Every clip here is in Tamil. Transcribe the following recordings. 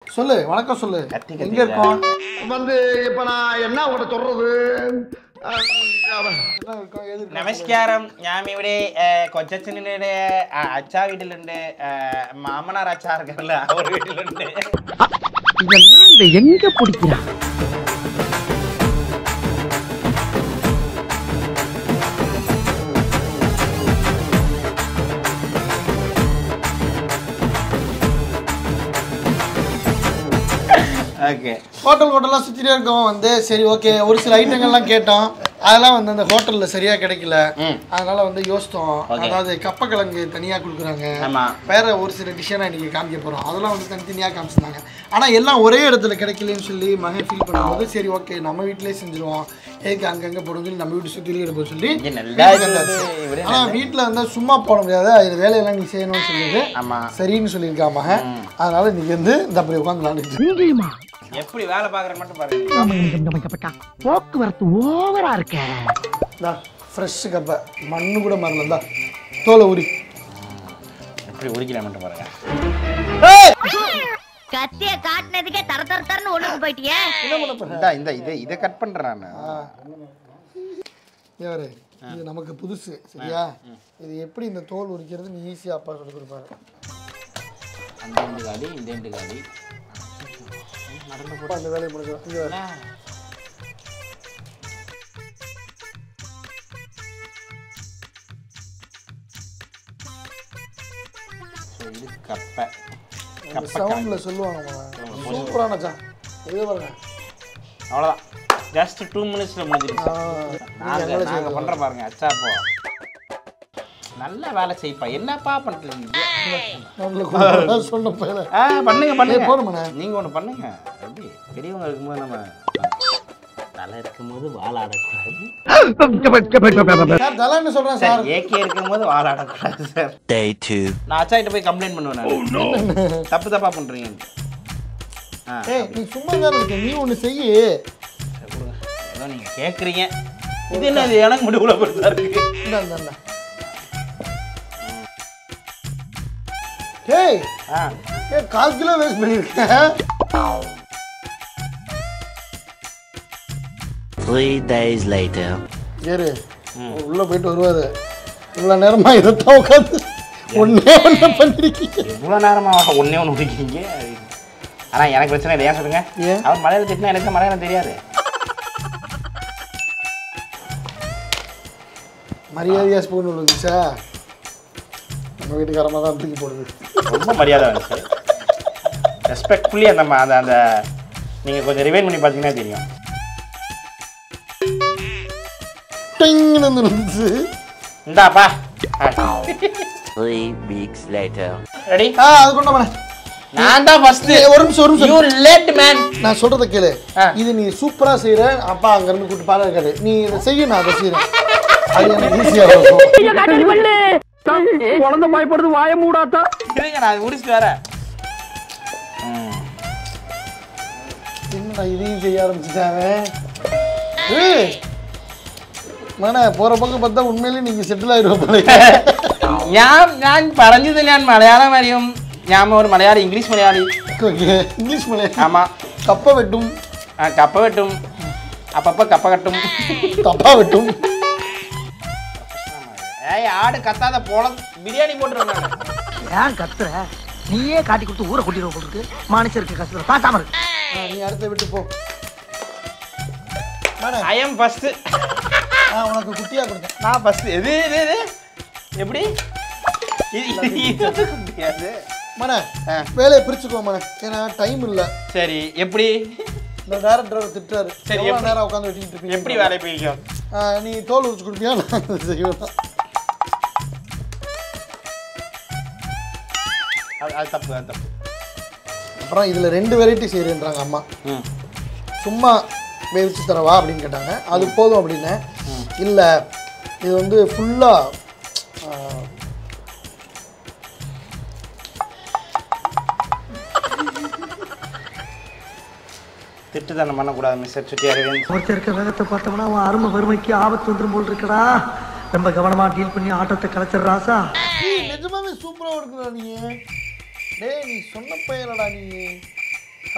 சொல்லு வணக்கம் சொல்லு கத்தி எங்க கத்தி இருக்கோம் வந்து இப்ப நான் என்ன உங்கள்கிட்ட சொல்றது அஹ், என்ன இருக்கோம் ஏது இருக்கோம்? നമസ്കാരം ഞാൻ ഇവിടെ കൊച്ചച്ഛനുടെ അച്ഛാ വീട്ടിലുണ്ട് ആ, മാമനാർ അച്ഛാ ഇരിക്കല്ല അവർ വീട്ടിലുണ്ട് இதெல்லாம் இதை எங்க பிடிக்கிறான் ഓക്കെ ஹோட்டல் ஹோட்டலாக சுற்றிட்டே இருக்கோம் வந்து சரி ஓகே ஒரு சில ஐட்டங்கள்லாம் கேட்டோம் அதெல்லாம் வந்து அந்த ஹோட்டலில் சரியாக கிடைக்கல ம். அதனால வந்து யோசித்தோம் Okay. அதாவது கப்பக்கிழங்கு தனியாக கொடுக்குறாங்க ஆமா வேற ஒரு சில டிஷ்ஷை இன்னைக்கு காமிக்க போகிறோம் அதெல்லாம் வந்து தனித்தனியாக காமிச்சிருந்தாங்க ஆனால் எல்லாம் ஒரே இடத்துல கிடைக்கலன்னு சொல்லி மகன் ஃபீல் பண்ணும்போது சரி ஓகே நம்ம வீட்டிலே செஞ்சுருவோம் எதுக்கு அங்கங்கே போடும் சொல்லி நம்ம வீட்டு சுற்றிலே எடுப்போம் சொல்லி இங்க நல்லா இருக்குது. இவரே ஆனால் வீட்டில் வந்து சும்மா போட முடியாது அது வேலையெல்லாம் நீ செய்யணும்னு சொல்லிட்டு ஆமா சரின்னு சொல்லியிருக்கா மகன் அதனால இன்னைக்கு வந்து இந்த அப்படி உட்காந்து விளாண்டுட்டு இங்கேயுமா எப்படி வேலை பாக்குற மட்டும் பாருங்க போக்குவரத்து ஓவரா இருக்க இந்தா ஃப்ரெஷ் கப்பை மண்ணு கூட மறலந்தா தோலை உரி எப்படி உரிக்கிற மட்டும் பாருங்க கத்திய காட்டினதுக்கே தர தர தரன்னு ஒண்ணுக்கு போயிட்டியே இந்த இந்த இதை இதை கட் பண்றேன் நான் யாரு இது நமக்கு புதுசு சரியா இது எப்படி இந்த தோல் உரிக்கிறது நீ ஈஸியாக அப்பா சொல்லி கொடுப்பாரு அந்த ரெண்டு காலி இந்த ரெண்டு காலி அப்பா அந்த வேலையை முடிஞ்சிடும் இங்க வா. ஸோ இது கப்பை அந்த கப்பை சவுண்டில் சொல்லுவாங்க சூப்பரானச்சா இது பாருங்க அவ்வளோதான் ஜஸ்ட் டூ மினிட்ஸில் முடிஞ்சிருச்சு ஆ, நாங்க நீங்க எங்களை நாங்க பண்ற பாருங்க அச்சா போ நல்ல வேலை செய்ப்பா என்னப்பா பண்றீங்க நல்ல கூப்பிட்டா சொன்ன பையல ஆ பண்ணுங்க பண்ணுங்க ஏய், போதுமாண்ணே. நீங்க ஒண்ணு பண்ணுங்க எப்படி பெரியவங்க இருக்கும்போது நம்ம தலை இருக்கும்போது வால் ஆடக்கூடாது சார் தலான்னு சொல்கிறேன் சார் சார் ஏகே இருக்கும்போது வால் ஆடக்கூடாது சார் Day two. நான் அச்சாகிட்ட போய் கம்ப்ளைண்ட் பண்ணுவேன் நான் தப்பு தப்பா பண்றீங்க ஆ ஏய் நீ சும்மா தானே இருக்க நீ ஒன்று செய்யு சரி, கொடுங்க ஏதோ நீங்க கேக்குறீங்க இது என்ன இது எனக்கு முடிவுல பெருசா இருக்கு இந்தா இந்தா இந்தா டேய் ஆ ஏ கால் கிலோ வேஸ்ட் பண்ணியிருக்கேன் Three days later. ஏறு உள்ள போயிட்டு வருவாரு இவ்வளோ நேரமா இதைத்தான் உட்காந்து ஒன்னே ஒன்று பண்ணிருக்கீங்க இவ்வளோ நேரமாக ஒன்றே ஒன்று முடிக்கிறீங்க ஆனால் எனக்கு பிரச்சனை இல்லை ஏன் சொல்லுங்க ஏன்? அவர் மலையாளம் திட்டினா எனக்கு மலையாளம் தெரியாது மரியாதையா ஸ்பூன் விழுந்துச்சா நம்ம வீட்டுக்காரமாக தான் தூக்கி போடுது ரொம்ப மரியாதை வந்துச்சு ரெஸ்பெக்ட்ஃபுல்லி அந்த ம- அந்த அந்த நீங்கள் கொஞ்சம் ரிவைன் பண்ணி பார்த்தீங்கன்னா தெரியும் டிங்னு வந்து விழுந்துச்சு இந்தாப்பா Three weeks later. ரெடி ஆ அது கொண்டு வரேன் நான் தான் ஃபர்ஸ்ட் ஒரு நிமிஷம் ஒரு நிமிஷம் யூ லேட் மேன் நான் சொல்றத கேளு ஆ. இது நீ சூப்பரா செய்யற அப்பா அங்க இருந்து கூட்டு பாடம் இருக்காரு நீ இதை செய்ய நான் அதை செய்யறேன் அது எனக்கு ஈஸியா இருக்கும் குழந்தை பயப்படுது வாய மூடாத்தா இருங்க நான் முடிச்சுட்டு வரேன் என்னடா இதையும் செய்ய ஆரம்பிச்சுட்டாங்க ஏய் மன போற பக்கம் பார்த்தா உண்மையிலேயே நீங்க செட்டில் ஆயிடுவோம் போல ഞാൻ ഞാൻ പറഞ്ഞത് ഞാൻ മലയാളം അറിയും ഞാൻ ഒരു Malayali English Malayali okay English மலை ആമാ கப்பை வெட்டும் ആ, കപ്പ വെട്ടും അപ്പപ്പ കപ്പ കട്ടും தப்பா வெட்டும் ഏയ് ആട് കത്താതെ പോളം ബിരിയാണി പോட்டுருவாங்க ஏன் கத்துற நீயே காட்டி கொடுத்து ஊரை கூட்டிடுவோம் போல இருக்கு மனுஷருக்கு கஷ்டம் பாசாம இருக்கு ஆ, நீ அடுத்த விட்டு போ மன ஐ எம் ஃபர்ஸ்ட் நான் உனக்கு குட்டியா கொடுத்தேன் நான் ஃபர்ஸ்ட் எது எது எது எப்படி இது இது இது முடியாது மன ஆ. வேலையை பிரிச்சுக்கோ மன ஏன்னா டைம் இல்ல சரி எப்படி இந்த டேரக்டர் திட்டுறாரு சரி, எவ்வளவு எப்படி? நேரம் உட்காந்து வெட்டிட்டு இருப்பீங்க எப்படி வேலை பிரிக்கும் ஆ, நீ தோல் உரிச்சு கொடுப்பியா நான் இதை செய்வேன் அது அது தப்பு அது தப்பு அப்புறம் இதுல ரெண்டு வெரைட்டி செய்யறேன்றாங்க அம்மா ம் சும்மா வேவிச்சு தரவா அப்படின்னு கேட்டாங்க அது போதும் அப்படின்னு இல்ல இது வந்து ஃபுல்லா திட்டுத்தனம் பண்ணக்கூடாது மிஸ்டர் சுட்டியாரவிந்த் ஒருத்தர் இருக்க வேகத்தை பார்த்தோம்னா அவன் அருமை வறுமைக்கு ஆபத்து வந்துரும் போல் இருக்கடா ரொம்ப கவனமா டீல் பண்ணி ஆட்டத்தை கலைச்சிடுறாசா நிஜமாவே சூப்பரா இருக்குடா நீ டேய் நீ சொன்ன பையனடா நீ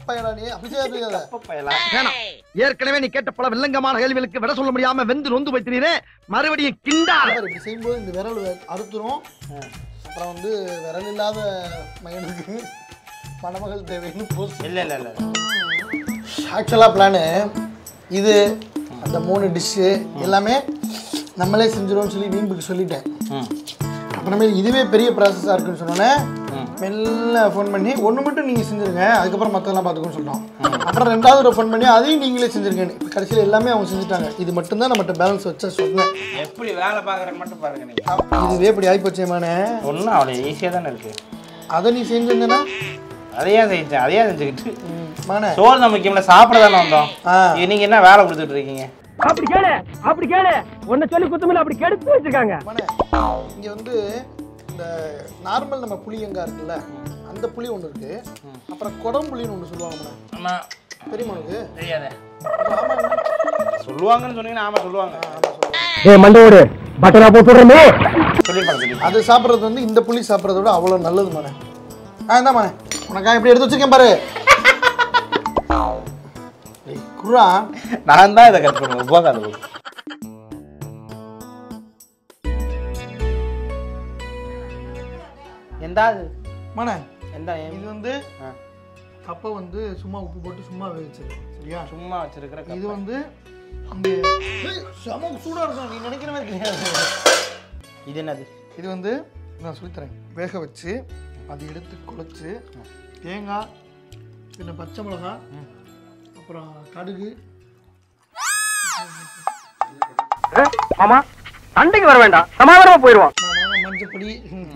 பையனா நீ அப்படி செய்ய தெரியாத வேணாம் ஏற்கனவே நீ கேட்ட பல வில்லங்கமான கேள்விகளுக்கு விட சொல்ல முடியாம வெந்து நொந்து வைத்தினீரே மறுபடியும் கிண்டாத பாரு, இப்படி செய்யும்போது இந்த விரல் வே- அறுத்துரும் அப்புறம் வந்து விரல் இல்லாத மகனுக்கு மணமகள் தேவைன்னு போஸ்ட் இல்ல இல்ல இல்ல ஆக்சுவலாக பிளானு இது அந்த மூணு டிஷ்ஷு எல்லாமே நம்மளே செஞ்சிருவோம்னு சொல்லி வீம்புக்கு சொல்லிட்டேன் ம் அப்புறமே இதுவே பெரிய ப்ராசஸாக இருக்குன்னு சொன்னோன்னே மெல்ல ஃபோன் பண்ணி ஒன்று மட்டும் நீங்கள் செஞ்சுருங்க அதுக்கப்புறம் மற்றதெல்லாம் பார்த்துக்கோன்னு சொல்லிட்டோம் அப்புறம் ரெண்டாவது ஒரு ஃபோன் பண்ணி அதையும் நீங்களே செஞ்சுருங்கன்னு இப்போ கடைசியில் எல்லாமே அவங்க செஞ்சுட்டாங்க இது மட்டும்தான் நம்மகிட்ட பேலன்ஸ் வச்சா சொன்னேன் எப்படி வேலை பார்க்குறேன்னு மட்டும் பாருங்க நீங்க இதுவே இப்படி ஆகிப்போச்சேமானே ஒன்றும் அவ்வளோ ஈஸியாக தானே இருக்கு அதை நீ செஞ்சிருந்தேன்னா அதையே செஞ்சேன் அதையே செஞ்சுக்கிட்டு மானே சோறு தான் முக்கியம்ல சாப்பிட தானே வந்தோம் ஆ. இது நீங்க என்ன வேலை கொடுத்துட்டு இருக்கீங்க அப்படி கேளு அப்படி கேளு உன்னை சொல்லி குத்தமில்ல அப்படி கெடுத்து வச்சிருக்காங்க மானே இங்கே வந்து இந்த நார்மல் நம்ம புளியங்கா இருக்குல்ல அந்த புளி ஒன்று இருக்கு அப்புறம் குடம் புளின்னு ஒன்று சொல்லுவாங்க மானே ஆமா தெரியுமா உனக்கு தெரியாதே ஆமா சொல்லுவாங்கன்னு சொன்னீங்கன்னா ஆமா சொல்லுவாங்க ஏ மண்டோடு பட்டரா போட்டுறமே சொல்லிருப்பாங்க சொல்லி அது சாப்பிட்றது வந்து இந்த புளி சாப்பிட்றத விட அவ்வளோ நல்லது மானே ஆ இந்தா மானே உனக்கா எப்படி எடுத்து வச்சிருக்கேன் பாரு ஏய், குர்ரா நான் தான் இதை கட் பண்ணுவேன் போகாது போது எந்த மானே எந்த இது வந்து ஆ. கப்பை வந்து சும்மா உப்பு போட்டு சும்மா வேவிச்சது சரியா சும்மா வச்சிருக்கிற இது கப்பை. வந்து இங்கே ஏய், செம சூடாக இருக்கும் நீ நினைக்கிற மாதிரி கிடையாது இது என்னது இது வந்து நான் சொல்லித்தரேன் வேக வச்சு அதை எடுத்து குழச்சு தேங்காய் பின்ன பச்சை மிளகா அப்புறம் கடுகு ஆமா சண்டைக்கு வர வேண்டாம் சமாதானமா போயிருவான் நான் மஞ்சப்பொடி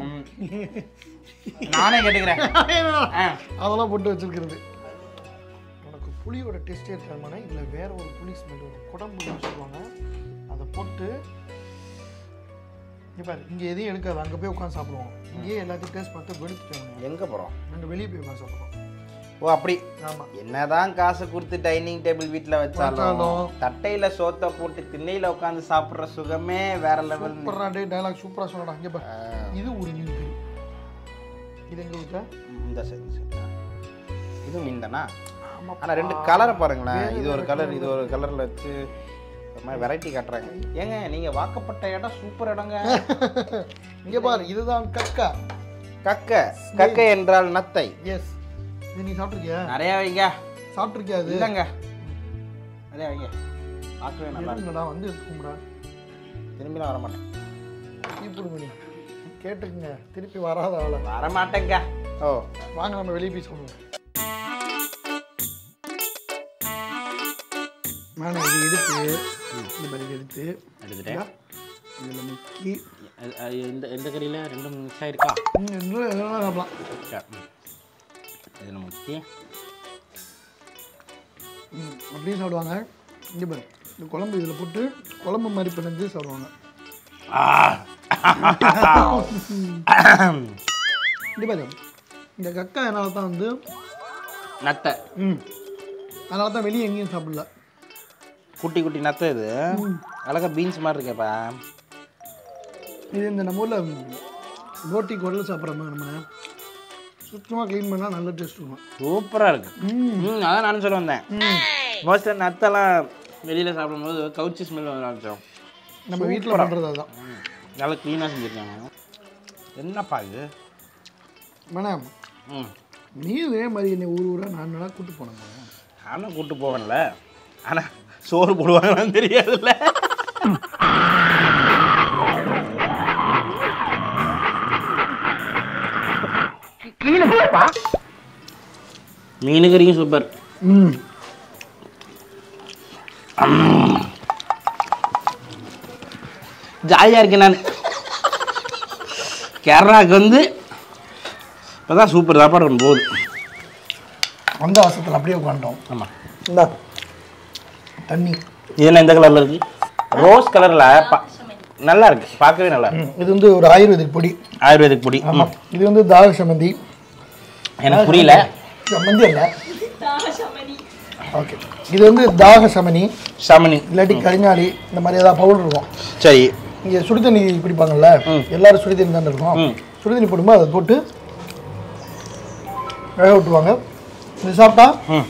நானே கேட்டுக்கிறேன் ஆ. அதெல்லாம் போட்டு வச்சிருக்கிறது உனக்கு புளியோட டேஸ்டே இருக்காதுமானே இதில் வேற ஒரு புளி ஸ்மெல் வரும் குடம்புளின்னு சொல்லுவாங்க அதை போட்டு இங்க பாரு இங்கே எதையும் எடுக்காது அங்கே போய் உட்காந்து சாப்பிடுவோம் இங்கேயே எல்லாத்தையும் டேஸ்ட் பார்த்து வெளுத்துட்டோம் எங்க போறோம் நாங்கள் வெளியே போய் உட்காந்து சாப்பிடுவோம் ஓ அப்படி ஆமாம் என்னதான் காசு கொடுத்து டைனிங் டேபிள் வீட்ல வச்சாலும் வச்சாலும். தட்டையில சோத்தை போட்டு திண்ணையில உட்காந்து சாப்பிடுற சுகமே வேற லெவல் சூப்பரா டே டைலாக் சூப்பரா சொல்லடா இங்க பாரு இது ஒரு மீன் கறி இது எங்க ஊர்ல இந்த சைடு இந்த side. இது மீன் தானா ஆனா ரெண்டு கலரை பாருங்களேன் இது ஒரு கலர் இது ஒரு கலர்ல வச்சு ஒரு மாதிரி வெரைட்டி காட்டுறாங்க ஏங்க நீங்க வாக்கப்பட்ட இடம் சூப்பர் இடங்க இங்க பாரு இதுதான் கக்கா கக்க கக்க என்றால் நத்தை எஸ் இது நீ சாப்பிட்டிருக்கியா நிறைய வைங்க சாப்பிட்டிருக்கியா அது இல்லைங்க நிறைய வைங்க பார்க்கவே நல்லா இருக்கு இருங்கடா வந்து எடுத்துக்கோங்கடா திரும்பிலாம் வர மாட்டேன் தீப்புடு மணி கேட்டுக்குங்க திருப்பி வராத ஆளை வர மாட்டேங்க ஓ வாங்க நம்ம வெளியே போய் சொல்லுவோம் நானே இது எடுத்து இந்த மாதிரி இது எடுத்து எடுத்துட்டேன் இதில் முக்கி எந்த எந்த கறியில் ரெண்டும் மிக்ஸ் ஆயிருக்கா ம், இன்னும் எதெல்லாம் சாப்பிடலாம் இதில் முக்கிய ம், அப்படியே சாப்பிடுவாங்க இங்கே பாரு இந்த குழம்பு இதில் போட்டு குழம்பு மாதிரி பிணைஞ்சு சாப்பிடுவாங்க இங்கே பாரு இந்த கக்கா என்னால் தான் வந்து நத்தை ம் அதனால தான் வெளியே எங்கேயும் சாப்பிடல குட்டி குட்டி நத்தை இது அழகா பீன்ஸ் மாதிரி இருக்கேப்பா இது இந்த நம்ம ஊரில் ரோட்டி குடல் சாப்பிட்ற மாதிரி நம்ம சுத்தமாக க்ளீன் பண்ணால் நல்ல டேஸ்ட் இருக்கும் சூப்பராக இருக்கு ம் அதான் நானும் சொல்ல வந்தேன் மோஸ்ட்டாக நத்தெல்லாம் வெளியில் சாப்பிடும்போது கவுச்சி ஸ்மெல் வர ஆரம்பிச்சோம் நம்ம வீட்டில் பண்ணுறது அதுதான் நல்லா க்ளீனாக செஞ்சுருக்காங்க என்னப்பா இது மேடம் ம் நீ இதே மாதிரி என்னை ஊர் ஊராக நான் நல்லா கூட்டு போனேன் நானும் கூட்டு போவேன்ல ஆனால் சோறு போடுவாங்களான்னு தெரியாதுல்ல மீன் கறியும் சூப்பர் ம் ஜாலியாக இருக்கேன் நான் கேரளாவுக்கு வந்து இப்போ தான் சூப்பர் சாப்பாடு ஒன்று போகுது வந்த வாசத்தில் அப்படியே உட்காந்துட்டோம் ஆமாம் இந்தா தண்ணி இது என்ன எந்த கலரில் இருக்கு ரோஸ் கலரில் பா நல்லா இருக்கு பார்க்கவே நல்லா இருக்கு ம், இது வந்து ஒரு ஆயுர்வேதிக் பொடி ஆயுர்வேதிக் பொடி ஆமாம் இது வந்து தாக சம்மந்தி எனக்கு புரியல சம்மந்தி அல்ல ஓகே இது வந்து தாக சமனி சாமணி இல்லாட்டி கரிஞாலி இந்த மாதிரி ஏதாவது பவுடர் இருக்கும் சரி இங்கே சுடு தண்ணி குடிப்பாங்கல்ல எல்லாரும் சுடு தண்ணி தானே இருக்கும் ம். சுடு தண்ணி போடும்போது அதை போட்டு வேக விட்டுருவாங்க இது சாப்பிட்டா ம்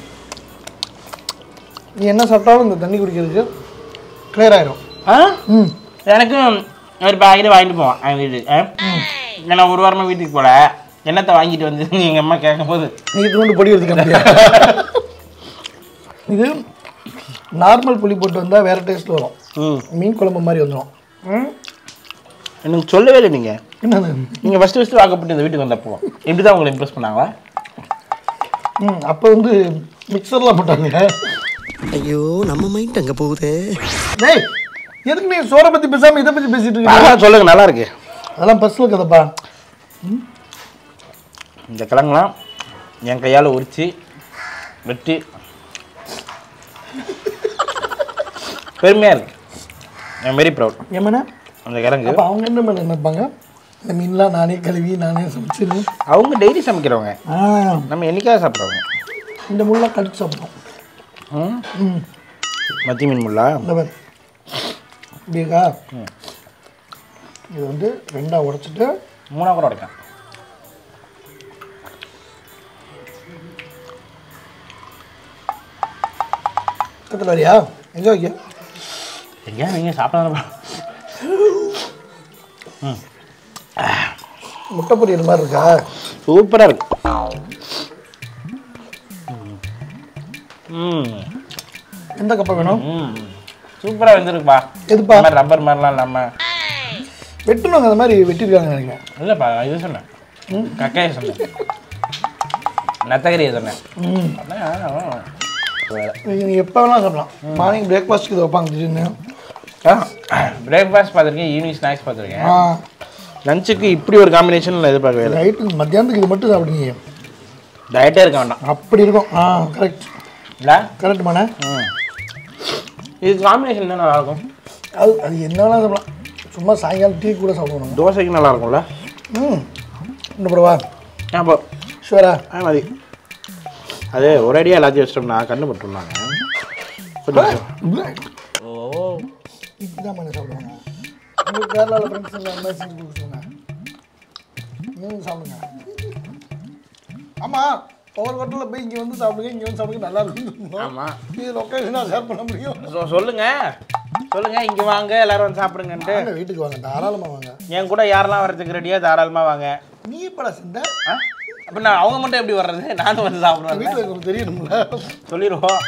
நீ என்ன சாப்பிட்டாலும் இந்த தண்ணி குடிக்கிறதுக்கு கிளியர் ஆயிரும் ஆ ம் எனக்கும் ஒரு பாக்கெட் வாங்கிட்டு போவான் எங்கள் வீட்டுக்கு ஆ? நான் ஒரு வாரமாக வீட்டுக்கு போல என்னத்தை வாங்கிட்டு வந்து எங்கள் அம்மா கேட்கும்போது நீ கொண்டு பொடி எடுத்துக்க இது நார்மல் புளி போட்டு வந்தால் வேறு டேஸ்ட் வரும் ம் மீன் குழம்பு மாதிரி வந்துடும் எனக்கு சொல்லவே இல்லை நீங்கள் என்னது நீங்கள் ஃபஸ்ட்டு ஃபஸ்ட்டு வாக்கப்பட்டு இந்த வீட்டுக்கு வந்தப்போ இப்படி தான் உங்களை இம்ப்ரெஸ் பண்ணாங்களா ம் அப்போ வந்து மிக்சர்லாம் போட்டாங்க ஐயோ நம்ம மைண்ட் அங்க போகுதே டேய் எதுக்கு நீ சோறை பற்றி பேசாமல் இதை பற்றி பேசிட்டு இருக்க அதெல்லாம் சொல்லுங்க நல்லா இருக்கு அதெல்லாம் பஸ்ஸில் கதைப்பா இந்த கிழங்குலாம் என் கையால் உரித்து வெட்டி பெருமையாக இருக்கு ஐம் வெரி ப்ரௌட் ஏமண்ணா அந்த கிழங்கு அப்போ அவங்க என்ன பண்ண நினைப்பாங்க இந்த மீன்லாம் நானே கழுவி நானே சமைச்சிருவேன் அவங்க டெய்லி சமைக்கிறவங்க ஆ நம்ம என்னைக்காவது சாப்பிட்றவங்க இந்த முள்ளெலாம் கடிச்சு சாப்பிடுவோம் ம் ம் மத்தி மீன் முள்ளா இந்த மாதிரி இப்படிக்கா இது வந்து ரெண்டாக உடைச்சிட்டு மூணா கூட உடைக்கலாம் பக்கத்தில் வரியா எங்கே வைக்க எங்கேயா நீங்கள் சாப்பிடலாம் முட்டை பொரியல் மாதிரி இருக்கா சூப்பராக இருக்கு ம் எந்த கப்பை வேணும் ம் சூப்பராக வெந்திருக்குப்பா எதுப்பா இந்த மாதிரி ரப்பர் மாதிரிலாம் இல்லாமல் வெட்டணுங்க அந்த மாதிரி வெட்டிருக்காங்க நினைக்கிறேன் இல்லைப்பா இது சொன்னேன் கக்காயை சொன்னேன் நத்தகரியை சொன்னேன் ம் அதான், வேற. நீங்கள் எப்போ வேணாலும் சாப்பிடலாம் மார்னிங் பிரேக்ஃபாஸ்ட்டுக்கு இதை வைப்பாங்க திடீர்னு பிரேக்ஃபாஸ்ட் பார்த்துருக்கேன் ஈவினிங் ஸ்நாக்ஸ் பார்த்துருக்கேன் ஆ லஞ்சுக்கு இப்படி ஒரு காம்பினேஷன் நான் எதிர்பார்க்கவே இல்லை நைட்டு மத்தியானத்துக்கு இது மட்டும் சாப்பிடுங்க டயட்டே இருக்க வேண்டாம் அப்படி இருக்கும் ஆ கரெக்ட் இல்லை கரெக்ட் மாண்ணே ம் இது காம்பினேஷன் தான் நல்லாயிருக்கும் அது அது என்ன வேணாலும் சாப்பிடலாம் சும்மா சாயங்காலம் டீ கூட சாப்பிடுவோம் நம்ம. தோசைக்கு நல்லா இருக்கும்ல ம் இன்னும் பரவா அப்போ ஷுவரா ஆ மதி அது ஒரேடியாக எல்லாத்தையும் வச்சிட்டோம்னா கண்ணு பட்டுருந்தாங்க கொஞ்சம் ஓ இப்படிதான் பண்ணி சாப்பிடுவாங்க உங்களுக்கு கேரளாவில் ஃப்ரெண்ட்ஸ் எல்லாம் அந்த மாதிரி செஞ்சு கொடுத்துருங்க நீங்களும் சாப்பிடுங்க ஆமாம் ஒவ்வொரு ஹோட்டலில் போய் இங்கே வந்து சாப்பிடுங்க இங்கே வந்து சாப்பிடுங்க நல்லா இருக்கும் ஆமாம் இது லொக்கேஷனாக ஷேர் பண்ண முடியும் சொ சொல்லுங்க சொல்லுங்க இங்கே வாங்க எல்லாரும் வந்து சாப்பிடுங்கன்ட்டு வாங்க வீட்டுக்கு வாங்க தாராளமாக வாங்க என் கூட யாரெல்லாம் வரதுக்கு ரெடியா தாராளமாக வாங்க நீ எப்படா செஞ்ச ஆ அப்போ நான் அவங்க மட்டும் எப்படி வர்றது நானும் வந்து சாப்பிடுவேன் வீட்டில் இருக்கிறது தெரியணும்ல சொல்லிடுவோம்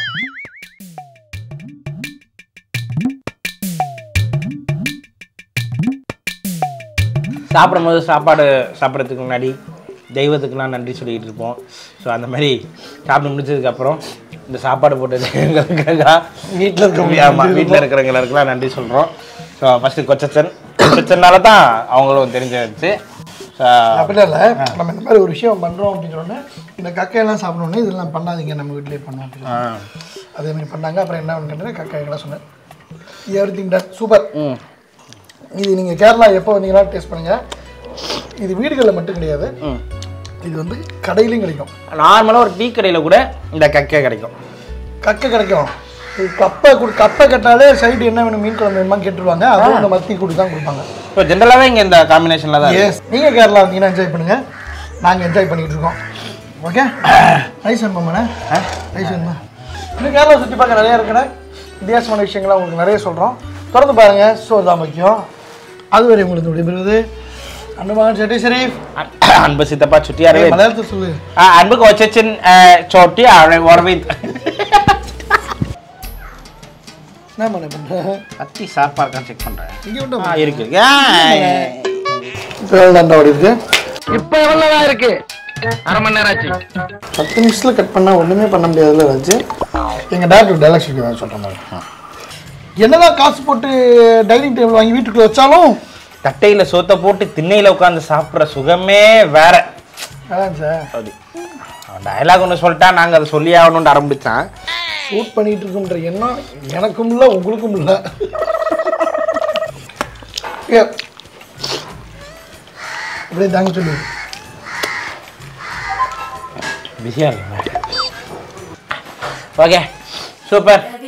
சாப்பிடும்போது சாப்பாடு சாப்பிட்றதுக்கு முன்னாடி தெய்வத்துக்குலாம் நன்றி சொல்லிக்கிட்டு இருப்போம் ஸோ அந்த மாதிரி சாப்பிட்டு முடிச்சதுக்கப்புறம் இந்த சாப்பாடு போட்டது எங்களுக்காக வீட்டில் இருக்கவங்க ஆமாம் வீட்டில் இருக்கிறவங்களுக்குலாம் நன்றி சொல்கிறோம் ஸோ ஃபஸ்ட்டு கொச்சச்சன் கொச்சச்சனால தான் அவங்களும் தெரிஞ்சிருச்சு ஸோ அப்படிலாம் இல்லை நம்ம இந்த மாதிரி ஒரு விஷயம் பண்ணுறோம் அப்படின்னு சொன்னோன்னே இந்த கக்கையெல்லாம் சாப்பிடணுன்னே இதெல்லாம் பண்ணாதீங்க நம்ம வீட்டிலேயே பண்ணோம் அப்படின்னு ஆ அதே மாதிரி பண்ணாங்க அப்புறம் என்ன பண்ணுறது கக்காய்க்கெல்லாம் சொன்னேன் எவ்ரி திங் டன் சூப்பர் ம் இது நீங்கள் கேரளா எப்போ வந்தீங்கன்னா டேஸ்ட் பண்ணுங்கள் இது வீடுகளில் மட்டும் கிடையாது ம் இது வந்து கடையிலையும் கிடைக்கும் நார்மலாக ஒரு டீ கடையில் கூட இந்த கக்கை கிடைக்கும் கக்கை கிடைக்கும் இது கப்பை கொடு கப்பை கட்டாலே சைடு என்ன வேணும் மீன் குழம்பு வேணுமா கேட்டுருவாங்க அதுவும் இந்த மத்தி கூடி தான் கொடுப்பாங்க இப்போ ஜென்ரலாகவே இங்கே இந்த காம்பினேஷனில் தான் எஸ் நீங்கள் கேரளா வந்தீங்கன்னா என்ஜாய் பண்ணுங்கள் நாங்கள் என்ஜாய் பண்ணிக்கிட்டு இருக்கோம் ஓகே நைஸ் வேணுமாண்ணே நைஸ் வேணுமா இன்னும் கேரளா சுற்றி பார்க்க நிறையா இருக்குண்ணே வித்தியாசமான விஷயங்கள்லாம் உங்களுக்கு நிறைய சொல்கிறோம் தொடர்ந்து பாருங்கள் ஸோ தான் முக்கியம் அதுவரை உங்களுக்கு விடைபெறுவது அனுமான் செட்டி ஷெரீஃப் அன்பு சித்தப்பா சுட்டியாரே ஏய், மலையாளத்தில் சொல்லு அன்பு கொச்சச்சின் சோட்டி வரவித் என்ன பண்ண பண்ணுறேன் கத்தி ஷார்ப்பாக இருக்கான்னு செக் பண்ணுறேன் இங்கே விட்டு ஆ இருக்கு தாண்டா ஓடி இருக்கு இப்ப எவ்வளவுதான் இருக்கு அரை மணி நேரம் ஆச்சு பத்து நிமிஷத்தில் கட் பண்ணால் ஒன்றுமே பண்ண முடியாதுல வச்சு எங்கள் டாக்டர் டைலாக் சொல்லி தான் சொல்கிற மாதிரி என்னதான் காசு போட்டு டைனிங் டேபிள் வாங்கி வீட்டுக்குள்ள வச்சாலும் தட்டையில் சோத்தை போட்டு திண்ணையில் உட்காந்து சாப்பிட்ற சுகமே வேற அதான் சார் அப்படி அவன் டயலாக் ஒன்று சொல்லிட்டா நாங்கள் அதை சொல்லி ஆகணும்னு ஆரம்பித்தான் ஷூட் பண்ணிட்டு இருக்கோம்ன்ற எண்ணம் எனக்கும் இல்லை உங்களுக்கும் இல்லை ஏ, அப்படியே தாங்க சொல்லு பிஸியாக இருக்கு ஓகே சூப்பர்